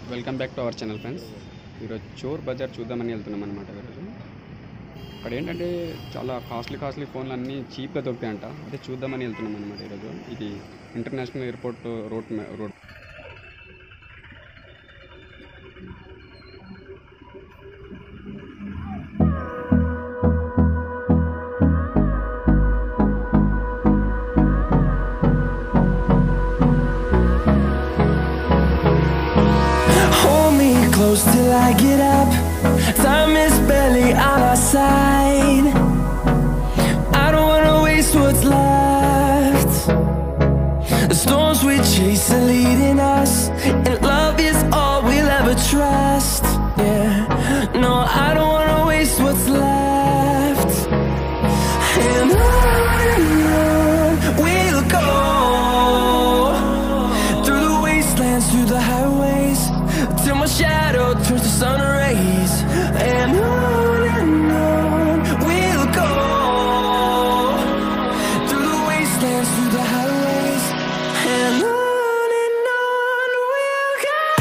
Welcome back to our channel friends ఈరోజు చోర్ బజార్ చూద్దామని వెళ్తున్నాం అనమాట ఈరోజు అక్కడ ఏంటంటే చాలా కాస్ట్లీ కాస్ట్లీ ఫోన్లు అన్నీ చీప్గా దొరుకుతాయంట అదే చూద్దామని వెళ్తున్నాం అనమాట ఈరోజు ఇది ఇంటర్నేషనల్ ఎయిర్పోర్ట్ రోడ్ మే- road Hold me close till I get up. Time is barely on our side. I don't wanna waste what's left. The storms we chase are leading us, and love is all we'll ever trust. Yeah, no, I don't wanna waste what's left. And on and on we'll go through the wastelands, through the highways, till my shadow turns to sun rays. And on and on we'll go through the wastelands, through the highways, and on and on we'll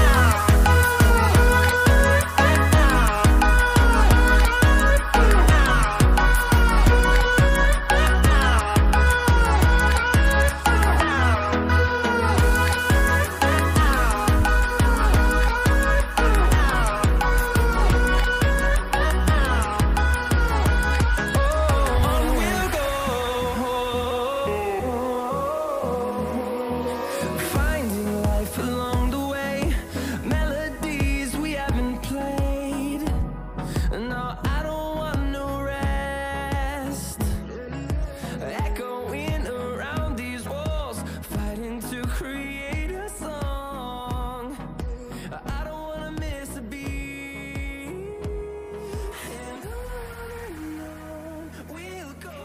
On we'll go. Finding life along the way, melodies we haven't played. No, I don't want no rest. Echoing around these walls, fighting to create a song. I don't wanna miss a beat. And on and on we'll go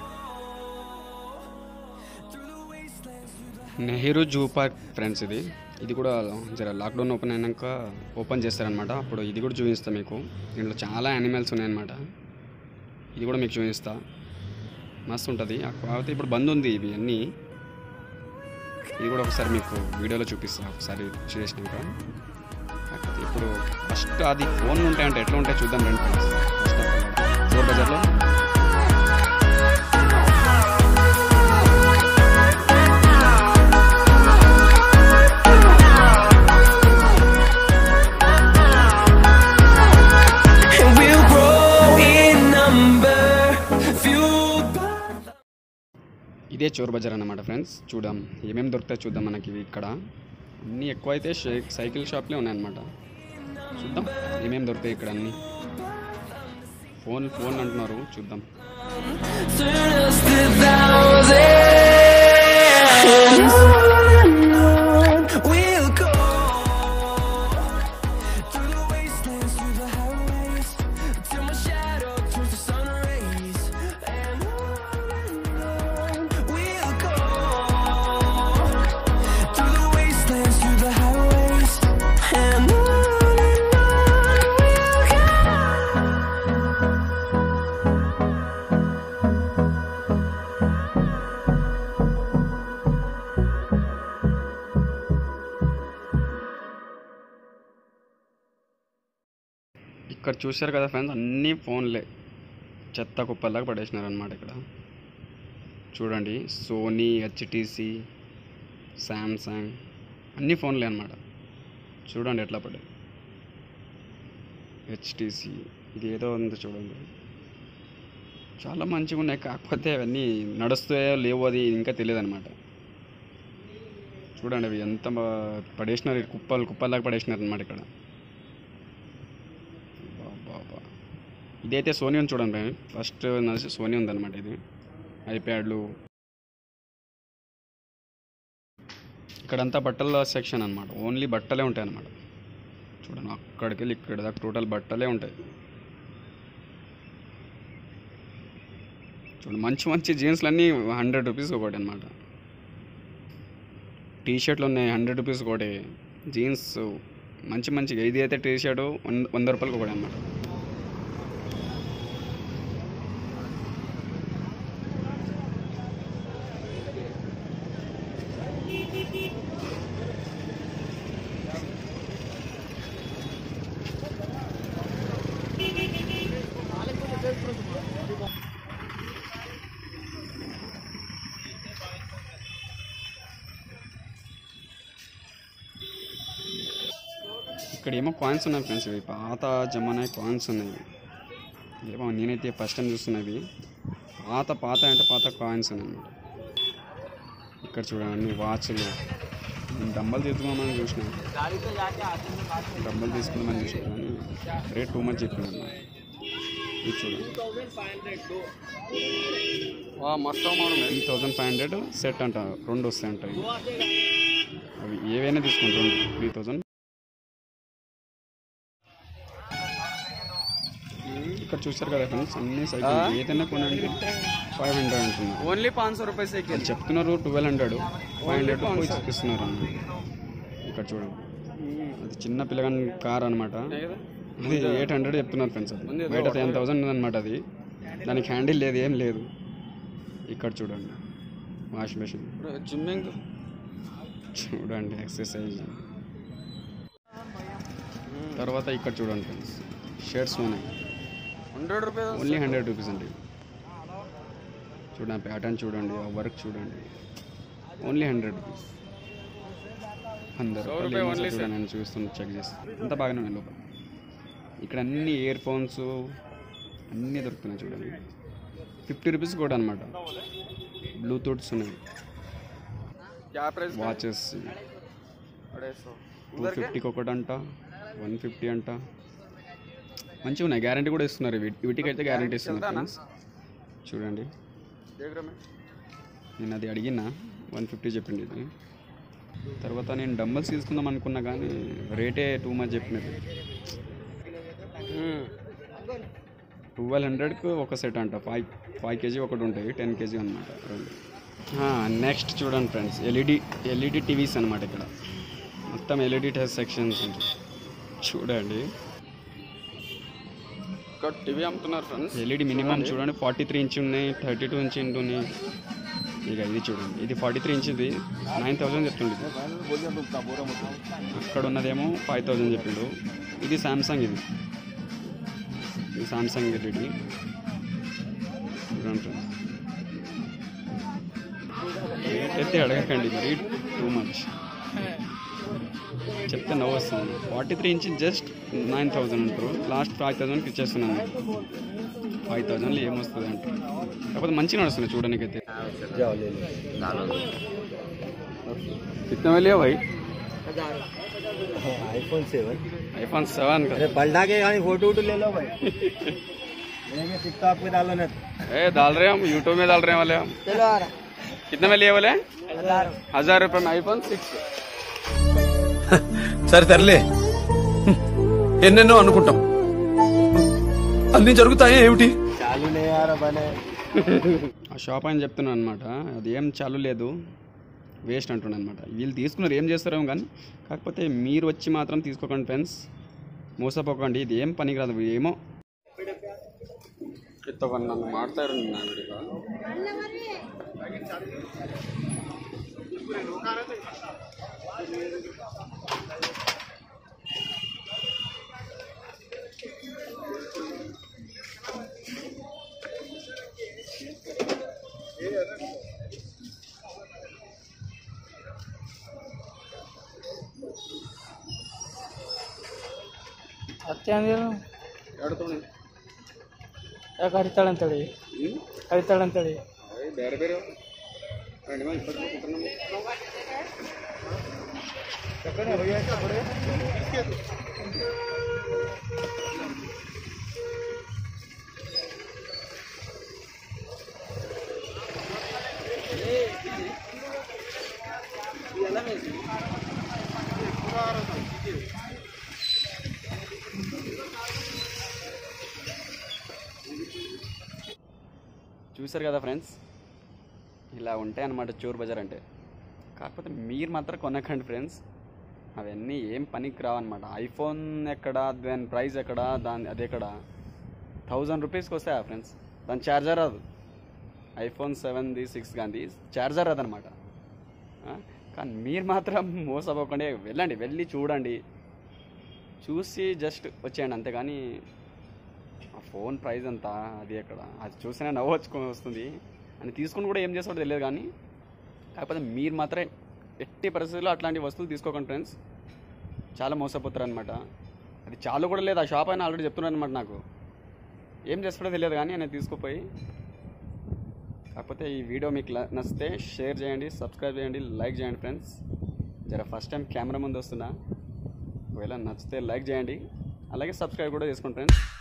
through the wastelands, through the Nehru zoo park friends ఇది ఇది కూడా జర lockdown open అయినాక open చేస్తారనమాట అప్పుడు ఇది కూడా చూపిస్తా మీకు దీంట్లో చాలా యానిమల్స్ ఉన్నాయన్నమాట ఇది కూడా మీకు చూపిస్తా మస్తు ఉంటుంది కాకపోతే ఇప్పుడు బంద్ ఉంది ఇవి అన్నీ ఇది కూడా ఒకసారి మీకు వీడియోలో చూపిస్తా ఒకసారి చేసినాక కాకపోతే ఇప్పుడు ఫస్ట్ అది ఫోన్ ఉంటాయంటే ఎట్లా ఉంటాయి చూద్దాం రండి ఫ్రెండ్స్ ఫస్ట్ చోర్ బజార్లో And we'll grow in number, fueled by ఇదే చోర్ బజార్ అన్నమాట ఫ్రెండ్స్ చూద్దాం ఏమేమి దొరుకుతాయి చూద్దాం మనకి ఇవి ఇక్కడ అన్నీ ఎక్కువ అయితే షే- సైకిల్ షాప్లే ఉన్నాయన్నమాట చూద్దాం ఏమేమి దొరుకుతాయి ఇక్కడ అన్నీ ఫోన్ ఫోన్ అంటున్నారు చూద్దాం turn us to thousands. And on and on we'll go through the wastelands, through the highways, till my shadow turns to sun rays. And on and on we'll go through the wastelands, through the highways, and on and on we'll go. ఇక్కడ చూశారు కదా friends అన్నీ ఫోన్లే చెత్త కుప్పల్లాగా పడేసినారు అనమాట ఇక్కడ చూడండి Sony HTC Samsung అన్ని ఫోన్లే అనమాట చూడండి ఎట్లా పడ్డాయి హెచ్టీసీ ఇది ఏదో ఉంది చూడండి చాలా మంచిగా ఉన్నాయి కాకపోతే అవన్నీ నడుస్తాయో లేవో అది ఇంకా తెలియదు అనమాట చూడండి అవి ఎంత బా- పడేసినారు కుప్పలు కుప్పల్లాగా పడేసినారు అనమాట ఇక్కడ బాబా ఇదైతే సోనీ ఉంది చూడండి ఫస్ట్ నడిచి సోనీ ఉందన్నమాట ఇది ఐప్యాడ్లు ఇక్కడంతా బట్టల సెక్షన్ అనమాట ఓన్లీ బట్టలే ఉంటాయి అన్నమాట చూడండి అక్కడికి వెళ్ళి ఇక్కడ దాకా టోటల్ బట్టలే ఉంటాయి చూడండి మంచి మంచి జీన్స్లు అన్నీ హండ్రెడ్ రూపీస్ ఒకటి అనమాట టీ షర్ట్లు ఉన్నాయి హండ్రెడ్ రూపీస్ ఒకటి జీన్స్ మంచి మంచిగా ఇది అయితే టీ షర్ట్ వంద వంద రూపాయలకి ఒకటి అనమాట ఇక్కడ ఏమో కాయిన్స్ ఉన్నాయి ఫ్రెండ్స్ ఇవి పాత జమానా కాయిన్స్ ఉన్నాయి ఏమో నేనైతే ఫస్ట్ టైం చూస్తున్నది పాత పాత అంటే పాత కాయిన్స్ ఉన్నాయి అన్నమాట ఇక్కడ చూడండి వాచ్లు నేను డంబల్ తీసుకుందామని చూసిన డంబల్ తీసుకుందామని చూసిన కానీ రేట్ టూ మచ్ చెప్పింది అన్నమాట ఇది చూడండి మస్తు three thousand five hundred set అంట రెండు వస్తాయి అంట ఇవి. అవి ఏవైనా తీసుకుంటాం త్రీ థౌజండ్ ఇక్కడ చూస్తారు కదా ఫ్రెండ్స్ అన్ని సైకిల్ ఏదైనా కొనండి ఫైవ్ హండ్రెడ్ అంటున్నారు ఓన్లీ పాంచ్ సో రూపాయలు సైకిల్ వాళ్ళు చెప్తున్నారు ట్వెల్వ్ హండ్రెడ్ ఫైవ్ హండ్రెడ్ పోయి చూపిస్తున్నారు అన్న ఇక్కడ చూడండి అది చిన్న పిల్లగాని కార్ అనమాట అది ఎయిట్ హండ్రెడ్ చెప్తున్నారు ఫ్రెండ్స్ అది బయట టెన్ థౌసండ్ అనమాట అది దానికి హ్యాండిల్ లేదు ఏం లేదు ఇక్కడ చూడండి వాష్ మెషిన్ జిమ్మింగ్ చూడండి ఎక్సర్సైజ్ తర్వాత ఇక్కడ చూడండి ఫ్రెండ్స్ షర్ట్స్ ఉన్నాయి hundred rupees only hundred rupees అండి చూడండి ప్యాటర్న్ చూడండి ఆ వర్క్ చూడండి ఓన్లీ హండ్రెడ్ రూపీస్ అందరు రూపాయి only, చూడండి నేను చూస్తున్నా చెక్ చేసి అంత బాగానే ఉన్నాయి లోపల ఇక్కడ అన్ని ఇయర్ ఫోన్స్ అన్నీ దొరుకుతున్నాయి చూడండి ఫిఫ్టీ రూపీస్ కూడా అనమాట బ్లూటూత్స్ ఉన్నాయి क्या प्राइस వాచెస్ अढ़ाई सौ టూ ఫిఫ్టీకి ఒకటి అంట వన్ ఫిఫ్టీ అంట మంచిగా ఉన్నాయి గ్యారంటీ కూడా ఇస్తున్నారు వీటి- వీటికైతే గ్యారంటీ ఇస్తున్నారు friends. చూడండి देख रहे मैं నేను అది అడిగిన వన్ ఫిఫ్టీ చెప్పింది ఇది తర్వాత నేను డంబల్స్ తీసుకుందాం అనుకున్నా కానీ రేటే టూ మచ్ చెప్పినది ట్వెల్వ్ హండ్రెడ్కి ఒక సెట్ అంట ఫైవ్ ఫైవ్ కేజీ ఒకటి ఉంటాయి టెన్ కేజీ అనమాట రెండు నెక్స్ట్ చూడండి ఫ్రెండ్స్ ఎల్ఈడి ఎల్ఈడి టీవీస్ అనమాట ఇక్కడ మొత్తం ఎల్ఈడి టెస్ట్ సెక్షన్స్ ఉంటాయి చూడండి ఇక్కడ టీవీ అమ్ముతున్నారు ఫ్రెండ్స్ ఎల్ఈడి మినిమం చూడండి ఫార్టీ త్రీ ఇంచ్ ఉన్నాయి థర్టీ టూ ఇంచ్ ఉన్నాయి ఇక ఇది చూడండి ఇది ఫార్టీ త్రీ ఇంచ్ ఇది నైన్ థౌజండ్ చెప్తుంది అక్కడ ఉన్నదేమో ఫైవ్ థౌజండ్ చెప్పిండు ఇది సామ్సంగ్ ఇది ఇది సామ్సంగ్ ఎల్ఈడి చూడండి friends. రేట్ అయితే అడగకండి మరి టూ మచ్ చెప్తే నవ్వు వస్తుంది forty three inch just nine thousand అంటారు లాస్ట్ ఫైవ్ థౌజండ్కి ఇచ్చేస్తున్నాను ఫైవ్ థౌజండ్లో ఏమొస్తుంది అంటారు కాకపోతే మంచిగా నడుస్తుంది చూడడానికి అయితే कितने में लिया भाई आईफोन सेवन आईफोन सेवन का अरे पलटा के खाली फोटो वोटो ले लो भाई लेंगे टिकटॉक पे डालो ना ए डाल रहे हैं हम यूट्यूब में डाल रहे हैं वाले हम चलो आ रहा कितने में लिए बोले हजार रुपये में आईफोन सिक्स సరే తరలే ఎన్నెన్నో అనుకుంటాం అన్ని జరుగుతాయి ఏమిటి चालू नहीं आ रहा बने ఆ షాప్ అని చెప్తున్నాను అనమాట అది ఏం చాలు లేదు వేస్ట్ అంటున్నాను అనమాట వీళ్ళు తీసుకున్నారు ఏం చేస్తారేమో కానీ కాకపోతే మీరు వచ్చి మాత్రం తీసుకోకండి ఫ్రెండ్స్ మోసపోకండి ఇది ఏం పనికి రాదు ఏమో నన్ను మాట్లాడారు నా వీడియో ಅತ್ತೆ ಅಂದಿಲ್ಲ ಯಾಕೆ ಹರಿತಾಳಂತೇಳಿ ಹರಿತಾಳಂತೇಳಿ ಬೇರೆ ಬೇರೆ రండి మా ఇప్పటికీ కుట్టినాము చూసారు కదా ఫ్రెండ్స్ ఇలా ఉంటాయి అన్నమాట చోర్ బజార్ అంటే కాకపోతే మీరు మాత్రం కొనకండి ఫ్రెండ్స్ అవన్నీ ఏం పనికి రావన్నమాట ఐఫోన్ ఎక్కడ దాని ప్రైస్ ఎక్కడ దాని అది ఎక్కడ థౌజండ్ రూపీస్కి వస్తాయా ఫ్రెండ్స్ దాని ఛార్జర్ రాదు ఐఫోన్ సెవెన్ది సిక్స్ కానీ ఛార్జర్ రాదనమాట కానీ మీరు మాత్రం మోసపోకండి వెళ్ళండి వెళ్ళి చూడండి చూసి జస్ట్ వచ్చేయండి అంతేగాని ఆ ఫోన్ ప్రైస్ ఎంత అది ఎక్కడ అది చూసినా నవ్వచ్చు వస్తుంది అని తీసుకుని కూడా ఏం చేస్తాడో తెలియదు కానీ కాకపోతే మీరు మాత్రం ఎట్టి పరిస్థితుల్లో అట్లాంటి వస్తువులు తీసుకోకండి ఫ్రెండ్స్ చాలా మోసపోతారు అనమాట అది చాలు కూడా లేదు ఆ షాప్ అయినా ఆల్రెడీ చెప్తున్నాను అనమాట నాకు ఏం చేస్తాడో తెలియదు కానీ నేను తీసుకుపోయి కాకపోతే ఈ వీడియో మీకు ల- నచ్చితే షేర్ చేయండి సబ్స్క్రైబ్ చేయండి లైక్ చేయండి ఫ్రెండ్స్ జర ఫస్ట్ టైం కెమెరా ముందు వస్తున్నా ఒకవేళ నచ్చితే లైక్ చేయండి అలాగే సబ్స్క్రైబ్ కూడా చేసుకోండి ఫ్రెండ్స్